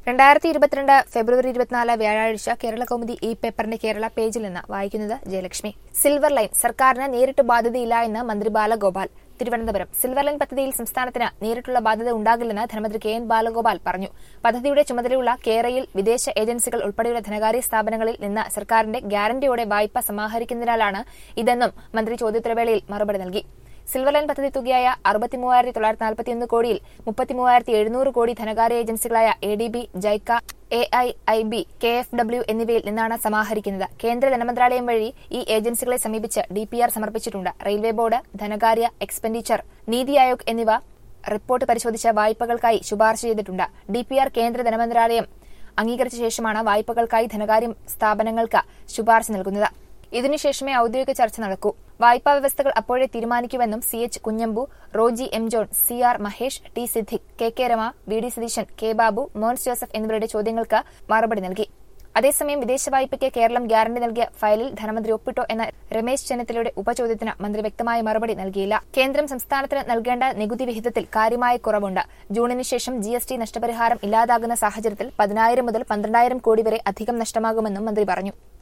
രണ്ടായിരത്തി ഇരുപത്തിരണ്ട് ഫെബ്രുവരി ഇരുപത്തിനാല് വ്യാഴാഴ്ച കേരള കൗമുദി ഈ പേപ്പറിന്റെ കേരള പേജിൽ നിന്ന് വായിക്കുന്നത് ജയലക്ഷ്മി സിൽവർ ലൈൻ സർക്കാരിന് നേരിട്ട് ബാധ്യതയില്ല എന്ന് മന്ത്രി ബാലഗോപാൽ തിരുവനന്തപുരം സിൽവർ ലൈൻ പദ്ധതിയിൽ സംസ്ഥാനത്തിന് നേരിട്ടുള്ള ബാധ്യത ഉണ്ടാകില്ലെന്ന് ധനമന്ത്രി കെ എൻ ബാലഗോപാൽ പറഞ്ഞു പദ്ധതിയുടെ ചുമതലയുള്ള കേരയിൽ വിദേശ ഏജൻസികൾ ഉൾപ്പെടെയുള്ള ധനകാര്യ സ്ഥാപനങ്ങളിൽ നിന്ന് സർക്കാരിന്റെ ഗ്യാരണ്ടിയോടെ വായ്പ സമാഹരിക്കുന്നതിനാലാണ് ഇതെന്നും മന്ത്രി ചോദ്യോത്തരവേളയിൽ മറുപടി നൽകി സിൽവർ ലൈൻ പദ്ധതി തുകയായ അറുപത്തിമൂവായിരത്തി തൊള്ളായിരത്തി നാൽപ്പത്തിയൊന്ന് കോടിയിൽ മുപ്പത്തിമൂവായിരത്തി എഴുന്നൂറ് കോടി ധനകാര്യ ഏജൻസികളായ A D B JICA A I I B K F W എന്നിവയിൽ നിന്നാണ് സമാഹരിക്കുന്നത് കേന്ദ്ര ധനമന്ത്രാലയം വഴി ഈ ഏജൻസികളെ സമീപിച്ച് ഡി പി ആർ സമർപ്പിച്ചിട്ടുണ്ട് റെയിൽവേ ബോർഡ് ധനകാര്യ എക്സ്പെൻഡിച്ചർ നീതി ആയോഗ് എന്നിവ റിപ്പോർട്ട് പരിശോധിച്ച വായ്പകൾക്കായി ശുപാർശ ചെയ്തിട്ടുണ്ട് ഡി പി ആർ കേന്ദ്ര ധനമന്ത്രാലയം അംഗീകരിച്ച ശേഷമാണ് വായ്പകൾക്കായി ധനകാര്യ സ്ഥാപനങ്ങൾക്ക് ശുപാർശ നൽകുന്നത് ഇതിനുശേഷമേ ഔദ്യോഗിക ചർച്ച നടക്കൂ വായ്പാ വ്യവസ്ഥകൾ അപ്പോഴേ തീരുമാനിക്കുമെന്നും C H Kunhambu Roji M John C R Mahesh T Siddique K K Rema V D Satheesan K Babu Mons Joseph എന്നിവരുടെ ചോദ്യങ്ങൾക്ക് മറുപടി നൽകി അതേസമയം വിദേശ വായ്പയ്ക്ക് കേരളം ഗ്യാരണ്ടി നൽകിയ ഫയലിൽ ധനമന്ത്രി ഒപ്പിട്ടോ എന്ന രമേശ് ചെന്നിത്തലയുടെ ഉപചോദ്യത്തിന് മന്ത്രി വ്യക്തമായ മറുപടി നൽകിയില്ല കേന്ദ്രം സംസ്ഥാനത്തിന് നൽകേണ്ട നികുതി വിഹിതത്തിൽ കാര്യമായ കുറവുണ്ട് ജൂണിന് ശേഷം ജി എസ് ടി നഷ്ടപരിഹാരം ഇല്ലാതാകുന്ന സാഹചര്യത്തിൽ പതിനായിരം മുതൽ പന്ത്രണ്ടായിരം കോടി വരെ അധികം നഷ്ടമാകുമെന്നും മന്ത്രി പറഞ്ഞു